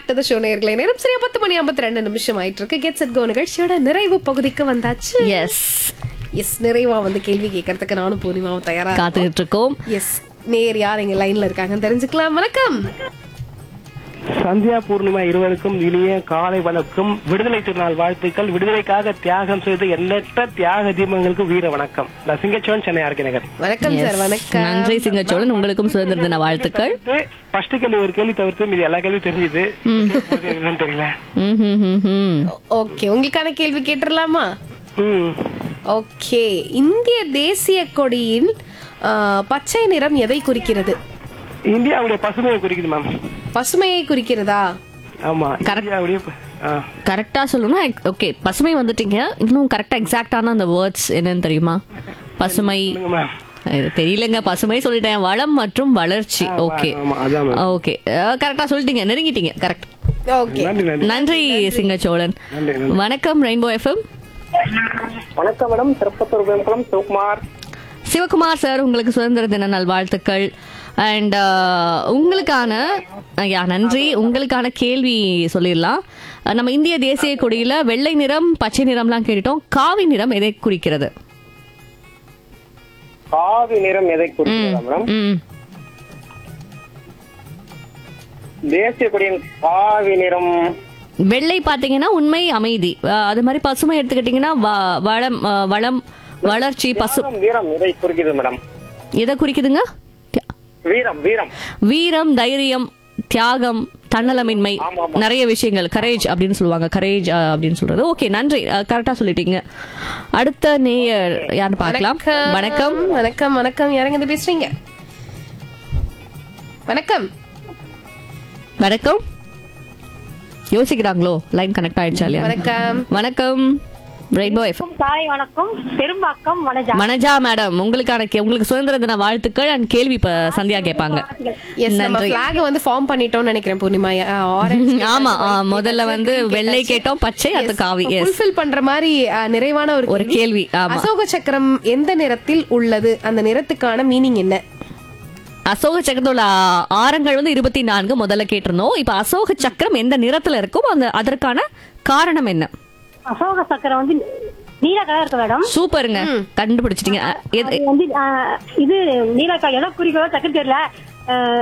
Back to the show நேர்களை நேரம் சரியா பத்து மணி ஐம்பத்தி ரெண்டு நிமிஷம் ஆயிட்டு இருக்கு கெட் செட் கோ நிகழ்ச்சியோட நிறைவு பகுதிக்கு வந்தாச்சு எஸ் எஸ் நிறைவா வந்து கேள்வி கேட்கறதுக்கு நானும் பூர்ணிமாவும் தயாரா காத்துக்கிட்டு இருக்கோம் எஸ் நேர் யார் எங்க லைன்ல இருக்காங்கன்னு தெரிஞ்சுக்கலாம் வணக்கம் சந்தியா பூர்ணிமா இருவருக்கும் இனிய காலை வணக்கம் விடுதலை திருநாள் வாழ்த்துக்கள் விடுதலைக்காக தியாகம் செய்த எண்ணற்ற தியாக தீபங்களுக்கு வீர வணக்கம் நான் சிங்கச்சோன் சென்னை ஆர்கே நகர் வணக்கம் சார் வணக்கம் நன்றி சிங்கச்சோழன் உங்களுக்கும் சுதந்திர தின வாழ்த்துக்கள் ஃபர்ஸ்ட் கேள்வி ஒரு கேள்வி தவிர்த்து மீதி எல்லா கேள்வியும் தெரிஞ்சுது என்னன்னு தெரியல ம், ம், ம், ம். ஓகே உங்களுக்கான கேள்வி கேட்டுடலாமா ம். ஓகே இந்திய தேசிய கொடியின் ஆ, பச்சை நிறம் எதை குறிக்கிறது இந்தியாவுடைய பசுமையை குறிக்குது மேம் பசுமையை குறிக்கிறதா ஆமா இந்தியாவுடைய ப- ஆ. கரெக்டா சொல்லணும்னா ஓகே பசுமை வந்துட்டீங்க இன்னும் கரெக்டா எக்ஸாக்டான அந்த வேர்ட்ஸ் என்னன்னு தெரியுமா பசுமை சொல்லுங்க மேம் இது தெரியலங்க பசுமை சொல்லிட்டேன் வளம் மற்றும் வளர்ச்சி ஓகே ஆமா அதான் மேம் ஓகே கரெக்டா சொல்லிட்டீங்க நெருங்கிட்டீங்க கரெக்ட் ஓகே நன்றி நன்றி நன்றி சிங்கச்சோழன் நன்றி நன்றி வணக்கம் ரெயின்போ எஃப்எம் வணக்கம் மேடம் திருப்பத்தூர் வேம்பலம் சிவகுமார் சிவகுமார் சார் உங்களுக்கு சுதந்திர தின நல்வாழ்த்துக்கள் அண்ட் உங்களுக்கான யா நன்றி உங்களுக்கான கேள்வி சொல்லிடலாம் அஹ், நம்ம இந்திய தேசிய கொடியில வெள்ளை நிறம் பச்சை நிறம்லாம் கேட்டுட்டோம் காவி நிறம் எதை குறிக்கிறது காவி நிறம் எதை குறிக்கிறதா மேடம் ம் தேசிய கொடியின் காவி நிறம் வெள்ளை பாத்தீங்கன்னா உண்மை அமைதி அஹ், அது மாதிரி பசுமை எடுத்துக்கிட்டீங்கன்னா வ- வளம் அஹ், வளம் வளர்ச்சி பசு வீரம், வீரம் எதை குறிக்கிறது மேடம் எதை குறிக்குதுங்க வீரம் வீரம் வீரம் தைரியம் தியாகம் தன்னலமின்மை நிறைய விஷயங்கள் கரேஜ் அப்படின்னு சொல்லுவாங்க கரேஜ் அப்படின்னு சொல்றது ஓகே நன்றி கரெக்டா சொல்லிட்டீங்க அடுத்த நேயர் யாருன்னு பார்க்கலாம் வணக்கம் வணக்கம் வணக்கம் யாருங்க இருந்து பேசுறீங்க வணக்கம் வணக்கம் யோசிக்கிறாங்களோ லைன் கனெக்ட் ஆயிடுச்சா இல்லையா வணக்கம் வணக்கம் ரெயின்போ எஃப்எம் காலை வணக்கம் பெரும்பாக்கம் வனஜா மனஜா மேடம் உங்களுக்கான கே- உங்களுக்கு சுதந்திர தின வாழ்த்துக்கள் அண்ட் கேள்வி இப்ப சந்தியா கேட்பாங்க எஸ் நம்ம நன்றி. பிளாக் வந்து ஃபார்ம் பண்ணிட்டோம்னு நினைக்கிறேன் பூர்ணிமா ஆரஞ்சு ஆமா ஆ, முதல்ல வந்து வெள்ளை கேட்டோம் பச்சை அது காவி எஸ் ஃபுல்ஃபில் பண்ற மாதிரி அஹ், நிறைவான ஒரு ஒரு கேள்வி ஆமா அசோக சக்கரம் எந்த நிறத்தில் உள்ளது அந்த நிறத்துக்கான மீனிங் என்ன அசோக சக்கரத்தோட ஆ- ஆரங்கள் வந்து இருபத்தி நான்கு முதல்ல கேட்டிருந்தோம் இப்ப அசோக சக்கரம் எந்த நிறத்துல இருக்கும் அந்த அதற்கான காரணம் என்ன அசோக சக்கரம் வந்து நீல கலர் இருக்கு மேடம் சூப்பருங்க கண்டுபிடிச்சிட்டீங்க அ, எது- அது வந்து ஆஹ், இது நீல கலர் எதை குறிக்கிறதோ டக்குன்னு தெரியல ஆஹ்,